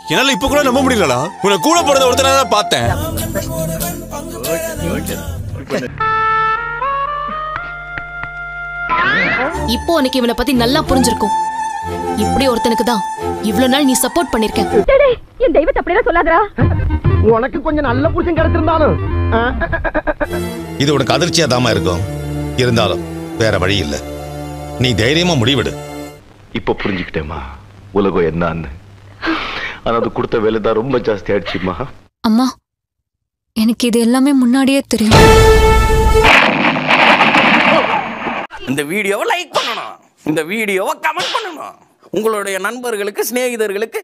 என்னால இப்ப கூட நம்ப முடியலடா உன்னை கூட பிறந்த ஒருத்தனை தான் பார்த்தேன் இப்போ உனக்கு இவனை பத்தி நல்லா புரிஞ்சிருக்கும் இப்படி ஒருத்தனுக்கு தான் இவ்வளவு நாள் நீ சப்போர்ட் பண்ணிருக்க என் தெய்வத்தை அப்படியெல்லாம் சொல்லாதடா உனக்கு கொஞ்சம் நல்ல புருஷன் கிடைச்சிருந்தாலும் ஆ, இது உனக்கு அதிர்ச்சியா தாமா இருக்கும் இருந்தாலும் வேற வழி இல்ல நீ தைரியமா முடிவெடு இப்ப புரிஞ்சுக்கிட்டேம்மா உலகம் என்னன்னு ஆனா அது கொடுத்த வேலை தான் ரொம்ப ஜாஸ்தி ஆயிடுச்சுமா அம்மா எனக்கு இது எல்லாமே முன்னாடியே தெரியும் இந்த வீடியோவை லைக் பண்ணணும் இந்த வீடியோவை கமெண்ட் பண்ணணும் உங்களுடைய நண்பர்களுக்கு சிநேகிதர்களுக்கு